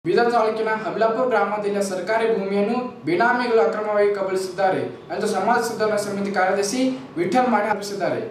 ಬೀದರ್ ತಾಲೂಕಿನ ಹಬ್ಲಾಪುರ ಗ್ರಾಮದಲ್ಲಿ ಸರ್ಕಾರಿ ಭೂಮಿಯನ್ನು ಬಿನಾಮಿಗಳು ಅಕ್ರಮವಾಗಿ ಕಬಳಿಸಿದ್ದಾರೆ ಎಂದು ಸಮಾಜ ಸುಧಾರಣಾ ಸಮಿತಿ ಕಾರ್ಯದರ್ಶಿ ವಿಠಲ್ ಮಾಡಿ ಆರೋಪಿಸಿದ್ದಾರೆ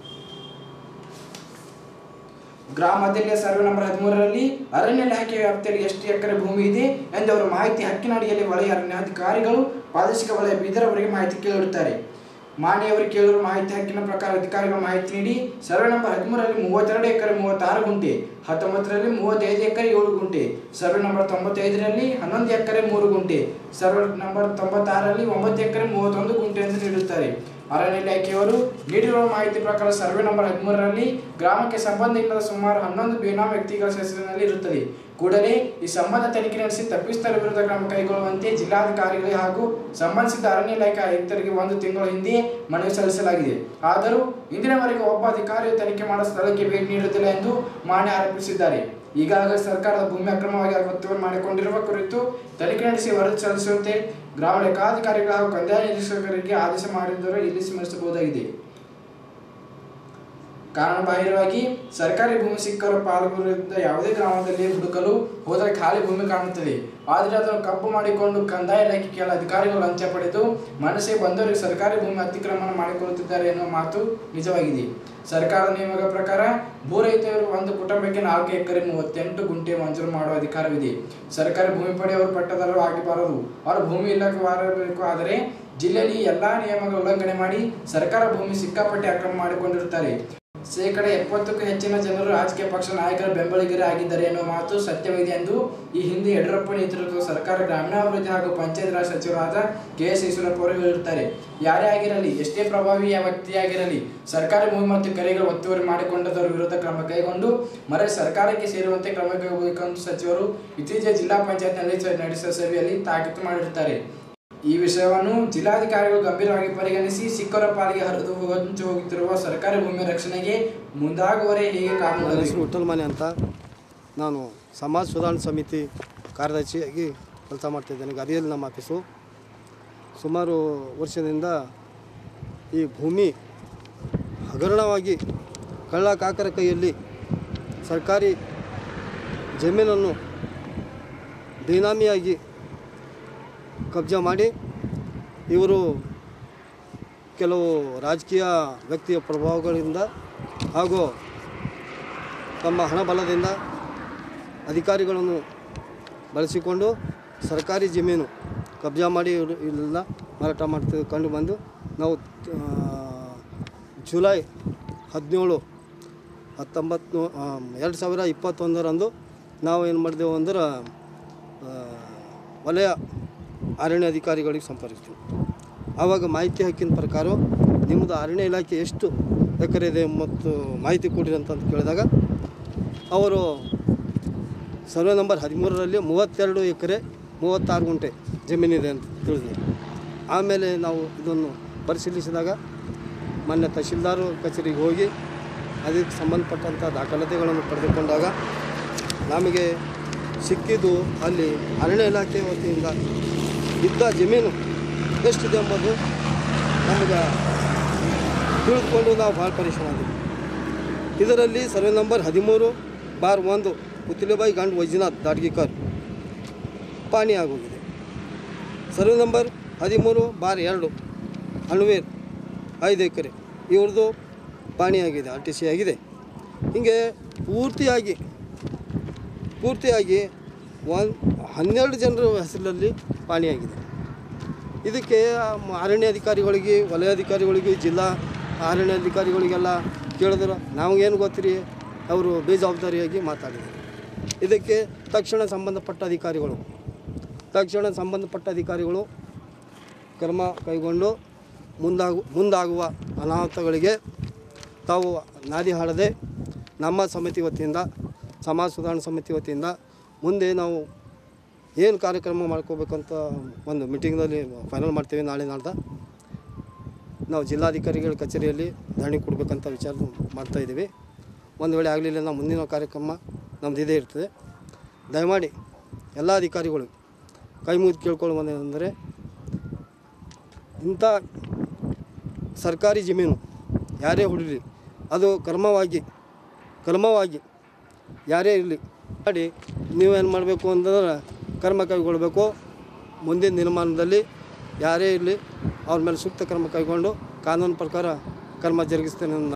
ಗ್ರಾಮದಲ್ಲಿ ಸರ್ವೆ ನಂಬರ್ ಹದಿಮೂರರಲ್ಲಿ ಅರಣ್ಯ ಇಲಾಖೆ ವ್ಯಾಪ್ತಿಯಲ್ಲಿ ಎಷ್ಟು ಎಕರೆ ಭೂಮಿ ಇದೆ ಎಂದು ಅವರ ಮಾಹಿತಿ ಹಕ್ಕಿನ ಅಡಿಯಲ್ಲಿ ವಲಯ ಅರಣ್ಯಾಧಿಕಾರಿಗಳು ಪ್ರಾದೇಶಿಕ ವಲಯ ಬೀದರ್ ಅವರಿಗೆ ಮಾಹಿತಿ ಕೇಳಿರುತ್ತಾರೆ ಮಾಣಿಯವರು ಕೇಳಿರುವ ಮಾಹಿತಿ ಹಕ್ಕಿನ ಪ್ರಕಾರ ಅಧಿಕಾರಿಗಳು ಮಾಹಿತಿ ನೀಡಿ ಸರ್ವೆ ನಂಬರ್ ಹದಿಮೂರರಲ್ಲಿ ಮೂವತ್ತೆರಡು ಎಕರೆ ಮೂವತ್ತಾರು ಗುಂಟೆ ಹತ್ತೊಂಬತ್ತರಲ್ಲಿ ಮೂವತ್ತೈದು ಎಕರೆ ಏಳು ಗುಂಟೆ ಸರ್ವೆ ನಂಬರ್ ತೊಂಬತ್ತೈದರಲ್ಲಿ ಹನ್ನೊಂದು ಎಕರೆ ಮೂರು ಗುಂಟೆ ಸರ್ವೆ ನಂಬರ್ ತೊಂಬತ್ತಾರರಲ್ಲಿ ಒಂಬತ್ತು ಎಕರೆ ಮೂವತ್ತೊಂದು ಗುಂಟೆ ಎಂದು ನೀಡುತ್ತಾರೆ ಅರಣ್ಯ ಇಲಾಖೆಯವರು ನೀಡಿರುವ ಮಾಹಿತಿ ಪ್ರಕಾರ ಸರ್ವೆ ನಂಬರ್ ಹದಿಮೂರರಲ್ಲಿ ಗ್ರಾಮಕ್ಕೆ ಸಂಬಂಧ ಇಲ್ಲದ ಸುಮಾರು ಹನ್ನೊಂದು ಬೇನಾಮ್ ವ್ಯಕ್ತಿಗಳ ಹೆಸರಿನಲ್ಲಿ ಇರುತ್ತದೆ ಕೂಡಲೇ ಈ ಸಂಬಂಧ ತನಿಖೆ ನಡೆಸಿ ತಪ್ಪಿಸ್ತರ ವಿರುದ್ಧ ಕ್ರಮ ಕೈಗೊಳ್ಳುವಂತೆ ಜಿಲ್ಲಾಧಿಕಾರಿಗಳಿಗೆ ಹಾಗೂ ಸಂಬಂಧಿಸಿದ ಅರಣ್ಯ ಇಲಾಖೆ ಆಯುಕ್ತರಿಗೆ ಒಂದು ತಿಂಗಳ ಹಿಂದೆ ಮನವಿ ಸಲ್ಲಿಸಲಾಗಿದೆ ಆದರೂ ಇಂದಿನವರೆಗೆ ಒಬ್ಬ ಅಧಿಕಾರಿಯು ತನಿಖೆ ಮಾಡೋ ಸ್ಥಳಕ್ಕೆ ಭೇಟಿ ನೀಡುತ್ತಿಲ್ಲ ಎಂದು ಮಾನ್ಯ ಆರೋಪಿಸಿದ್ದಾರೆ ಈಗಾಗಲೇ ಸರ್ಕಾರದ ಭೂಮಿ ಅಕ್ರಮವಾಗಿ ಒತ್ತುವರಿ ಮಾಡಿಕೊಂಡಿರುವ ಕುರಿತು ತನಿಖೆ ನಡೆಸಿ ವರದಿ ಸಲ್ಲಿಸುವಂತೆ ಗ್ರಾಮ ಲೆಕ್ಕಾಧಿಕಾರಿಗಳು ಹಾಗೂ ಕಂದಾಯ ನಿರೀಕ್ಷಕರಿಗೆ ಆದೇಶ ಮಾಡಿದ್ದರೂ ಇಲ್ಲಿ ಸ್ಮರಿಸಬಹುದಾಗಿದೆ ಕಾರಣಬಾಹಿರವಾಗಿ ಸರ್ಕಾರಿ ಭೂಮಿ ಸಿಕ್ಕರು ಪಾಲ್ಗೊಳ್ಳುತ್ತಿದ್ದ ಯಾವುದೇ ಗ್ರಾಮದಲ್ಲಿ ಹುಡುಕಲು ಹೋದರೆ ಖಾಲಿ ಭೂಮಿ ಕಾಣುತ್ತದೆ ಆದರೆ ಅದನ್ನು ಕಪ್ಪು ಮಾಡಿಕೊಂಡು ಕಂದಾಯ ಇಲಾಖೆ ಕೆಲ ಅಧಿಕಾರಿಗಳು ಲಂಚ ಪಡೆದು ಮನಸ್ಸಿಗೆ ಬಂದವರಿಗೆ ಸರ್ಕಾರಿ ಭೂಮಿ ಅತಿಕ್ರಮಣ ಮಾಡಿಕೊಳ್ಳುತ್ತಿದ್ದಾರೆ ಎನ್ನುವ ಮಾತು ನಿಜವಾಗಿದೆ ಸರ್ಕಾರದ ನಿಯಮಗಳ ಪ್ರಕಾರ ಭೂ ರೈತರು ಒಂದು ಕುಟುಂಬಕ್ಕೆ ನಾಲ್ಕು ಎಕರೆ ಮೂವತ್ತೆಂಟು ಗುಂಟೆ ಮಂಜೂರು ಮಾಡುವ ಅಧಿಕಾರವಿದೆ ಸರ್ಕಾರಿ ಭೂಮಿ ಪಡೆಯವರು ಪಟ್ಟದಾರರು ಆಗಿಬಾರದು ಅವರು ಭೂಮಿ ಇಲಾಖೆ ಮಾಡಬೇಕು ಆದರೆ ಜಿಲ್ಲೆಯಲ್ಲಿ ಎಲ್ಲಾ ನಿಯಮಗಳ ಉಲ್ಲಂಘನೆ ಮಾಡಿ ಸರ್ಕಾರ ಭೂಮಿ ಸಿಕ್ಕಾಪಟ್ಟೆ ಅಕ್ರಮ ಮಾಡಿಕೊಂಡಿರುತ್ತಾರೆ ಶೇಕಡ ಎಪ್ಪತ್ತಕ್ಕೂ ಹೆಚ್ಚಿನ ಜನರು ರಾಜಕೀಯ ಪಕ್ಷ ನಾಯಕರ ಬೆಂಬಲಿಗರೇ ಆಗಿದ್ದಾರೆ ಎನ್ನುವ ಮಾತು ಸತ್ಯವಿದೆ ಎಂದು ಈ ಹಿಂದೆ ಯಡಿಯೂರಪ್ಪ ನೇತೃತ್ವದ ಸರ್ಕಾರ ಗ್ರಾಮೀಣಾಭಿವೃದ್ಧಿ ಹಾಗೂ ಪಂಚಾಯತ್ ರಾಜ್ ಸಚಿವರಾದ ಕೆ ಎಸ್ ಈಶ್ವರಪ್ಪ ಅವರು ಹೇಳಿರುತ್ತಾರೆ ಯಾರೇ ಆಗಿರಲಿ ಎಷ್ಟೇ ಪ್ರಭಾವಿಯ ವ್ಯಕ್ತಿಯಾಗಿರಲಿ ಸರ್ಕಾರಿ ಭೂಮಿ ಮತ್ತು ಕೆರೆಗಳು ಒತ್ತುವರಿ ಮಾಡಿಕೊಂಡದವರ ವಿರುದ್ಧ ಕ್ರಮ ಕೈಗೊಂಡು ಮರಳಿ ಸರ್ಕಾರಕ್ಕೆ ಸೇರುವಂತೆ ಕ್ರಮ ಕೈಗೊಳ್ಳಬೇಕೆಂದು ಸಚಿವರು ಇತ್ತೀಚೆಗೆ ಜಿಲ್ಲಾ ಪಂಚಾಯತ್ನಲ್ಲಿ ನಡೆಸಿದ ಸಭೆಯಲ್ಲಿ ತಾಕೀತು ಮಾಡಿರುತ್ತಾರೆ ಈ ವಿಷಯವನ್ನು ಜಿಲ್ಲಾಧಿಕಾರಿಗಳು ಗಂಭೀರವಾಗಿ ಪರಿಗಣಿಸಿ ಸಿಕ್ಕರ ಪಾಲಿಗೆ ಹರಿದು ಹೊಂಚು ಹೋಗುತ್ತಿರುವ ಸರ್ಕಾರಿ ಭೂಮಿ ರಕ್ಷಣೆಗೆ ಮುಂದಾಗುವರೆ ಹೇಗೆ ನನ್ನ ಕಾನೂನು ಹೆಸರು ವಿಠಲ್ ಮನೆ ಅಂತ ನಾನು ಸಮಾಜ ಸುಧಾರಣಾ ಸಮಿತಿ ಕಾರ್ಯದರ್ಶಿಯಾಗಿ ಕೆಲಸ ಮಾಡ್ತಿದ್ದೇನೆ ಗದಿಯಲ್ಲಿ ನಮ್ಮ ಆಫೀಸು ಸುಮಾರು ವರ್ಷದಿಂದ ಈ ಭೂಮಿ ಹಗರಣವಾಗಿ ಕಳ್ಳ ಕಾಕರ ಕೈಯಲ್ಲಿ ಸರ್ಕಾರಿ ಜಮೀನನ್ನು ಬೇನಾಮಿಯಾಗಿ ಕಬ್ಜಾ ಮಾಡಿ ಇವರು ಕೆಲವು ರಾಜಕೀಯ ವ್ಯಕ್ತಿಯ ಪ್ರಭಾವಗಳಿಂದ ಹಾಗೂ ತಮ್ಮ ಹಣಬಲದಿಂದ ಅಧಿಕಾರಿಗಳನ್ನು ಬಳಸಿಕೊಂಡು ಸರ್ಕಾರಿ ಜಮೀನು ಕಬ್ಜಾ ಮಾಡಿ ಇವ್ರು ಇಲ್ಲೆಲ್ಲ ಮಾರಾಟ ಮಾಡ್ತಾ ಕಂಡು ಬಂದು ನಾವು ಆ, ಜುಲೈ ಹದಿನೇಳು ಹತ್ತೊಂಬತ್ತು ಎರಡು ಸಾವಿರ ಇಪ್ಪತ್ತೊಂದರಂದು ನಾವು ಏನು ಮಾಡಿದೆವು ಅಂದ್ರೆ ಆ, ವಲಯ ಅರಣ್ಯ ಅಧಿಕಾರಿಗಳಿಗೆ ಸಂಪರ್ಕಿಸ್ತೀವಿ ಆವಾಗ ಮಾಹಿತಿ ಹಕ್ಕಿನ ಪ್ರಕಾರ ನಿಮ್ಮದು ಅರಣ್ಯ ಇಲಾಖೆ ಎಷ್ಟು ಎಕರೆ ಇದೆ ಮತ್ತು ಮಾಹಿತಿ ಕೊಡಿರಿ ಅಂತ ಕೇಳಿದಾಗ ಅವರು ಸರ್ವೆ ನಂಬರ್ ಹದಿಮೂರರಲ್ಲಿ ಮೂವತ್ತೆರಡು ಎಕರೆ ಮೂವತ್ತಾರು ಗುಂಟೆ ಜಮೀನಿದೆ ಅಂತ ತಿಳಿದ್ವಿ ಆಮೇಲೆ ನಾವು ಇದನ್ನು ಪರಿಶೀಲಿಸಿದಾಗ ಮೊನ್ನೆ ತಹಶೀಲ್ದಾರ್ ಕಚೇರಿಗೆ ಹೋಗಿ ಅದಕ್ಕೆ ಸಂಬಂಧಪಟ್ಟಂಥ ದಾಖಲಾತಿಗಳನ್ನು ಪಡೆದುಕೊಂಡಾಗ ನಮಗೆ ಸಿಕ್ಕಿದ್ದು ಅಲ್ಲಿ ಅರಣ್ಯ ಇಲಾಖೆ ವತಿಯಿಂದ ಇದ್ದ ಜಮೀನು ಎಷ್ಟಿದೆ ಎಂಬುದು ನಮಗೆ ತಿಳಿದುಕೊಂಡು ನಾವು ಭಾಳ ಪರಿಶ್ರಮ ಆದ್ವಿ ಇದರಲ್ಲಿ ಸರ್ವೆ ನಂಬರ್ ಹದಿಮೂರು ಬಾರ್ ಒಂದು ಪುತ್ಲಿಬಾಯಿ ಗಂಡ್ ವೈದ್ಯನಾಥ್ ದಾಡ್ಗಿಕರ್ ಪಾನಿ ಆಗೋಗಿದೆ ಸರ್ವೆ ನಂಬರ್ ಹದಿಮೂರು ಬಾರ್ ಎರಡು ಅಣ್ವೇರ್ ಐದು ಎಕರೆ ಇವ್ರದ್ದು ಪಾಣಿಯಾಗಿದೆ ಆರ್ ಟಿ ಸಿ ಆಗಿದೆ ಹೀಗೆ ಪೂರ್ತಿಯಾಗಿ ಪೂರ್ತಿಯಾಗಿ ಒಂದು ಹನ್ನೆರಡು ಜನರ ಹೆಸರಲ್ಲಿ ಪಾಣಿಯಾಗಿದೆ ಇದಕ್ಕೆ ಮ- ಅರಣ್ಯ ಅಧಿಕಾರಿಗಳಿಗೆ ವಲಯಾಧಿಕಾರಿಗಳಿಗೆ ಜಿಲ್ಲಾ ಅರಣ್ಯ ಅಧಿಕಾರಿಗಳಿಗೆಲ್ಲ ಕೇಳಿದ್ರು ನಮಗೇನು ಗೊತ್ತಿರಿ ಅವರು ಬೇಜವಾಬ್ದಾರಿಯಾಗಿ ಮಾತಾಡಿದರು ಇದಕ್ಕೆ ತಕ್ಷಣ ಸಂಬಂಧಪಟ್ಟ ಅಧಿಕಾರಿಗಳು ತಕ್ಷಣ ಸಂಬಂಧಪಟ್ಟ ಅಧಿಕಾರಿಗಳು ಕ್ರಮ ಕೈಗೊಂಡು ಮುಂದಾಗು ಮುಂದಾಗುವ ಅನಾಹುತಗಳಿಗೆ ತಾವು ನಾದಿ ಹಾಡದೆ ನಮ್ಮ ಸಮಿತಿ ವತಿಯಿಂದ ಸಮಾಜ ಸುಧಾರಣಾ ಸಮಿತಿ ವತಿಯಿಂದ ಮುಂದೆ ನಾವು ಏನು ಕಾರ್ಯಕ್ರಮ ಮಾಡ್ಕೋಬೇಕಂತ ಒಂದು ಮೀಟಿಂಗ್ನಲ್ಲಿ ಫೈನಲ್ ಮಾಡ್ತೀವಿ ನಾಳೆ ನಾಡ್ದ ನಾವು ಜಿಲ್ಲಾಧಿಕಾರಿಗಳ ಕಚೇರಿಯಲ್ಲಿ ಧರಣಿ ಕೊಡಬೇಕಂತ ವಿಚಾರ ಮಾಡ್ತಾ ಇದ್ದೀವಿ ಒಂದು ವೇಳೆ ಆಗಲಿಲ್ಲ ನಾವು ಮುಂದಿನ ಕಾರ್ಯಕ್ರಮ ನಮ್ದು ಇದೇ ಇರ್ತದೆ ದಯಮಾಡಿ ಎಲ್ಲ ಅಧಿಕಾರಿಗಳು ಕೈ ಮುಗಿದು ಕೇಳ್ಕೊಳ್ಳುವುದೇನೆಂದರೆ ಇಂಥ ಸರ್ಕಾರಿ ಜಮೀನು ಯಾರೇ ಹುಡುಗಲಿ ಅದು ಕ್ರಮವಾಗಿ ಕ್ರಮವಾಗಿ ಯಾರೇ ಇರಲಿ ಮಾಡಿ ನೀವೇನು ಮಾಡಬೇಕು ಅಂತಂದ್ರೆ ಕರ್ಮ ಕೈಗೊಳ್ಳಬೇಕು ಮುಂದಿನ ದಿನಮಾನದಲ್ಲಿ ಯಾರೇ ಇರಲಿ ಅವ್ರ ಮೇಲೆ ಸೂಕ್ತ ಕ್ರಮ ಕೈಗೊಂಡು ಕಾನೂನು ಪ್ರಕಾರ ಕರ್ಮ ಜರುಗಿಸ್ತೇನೆ ಅನ್ನೋ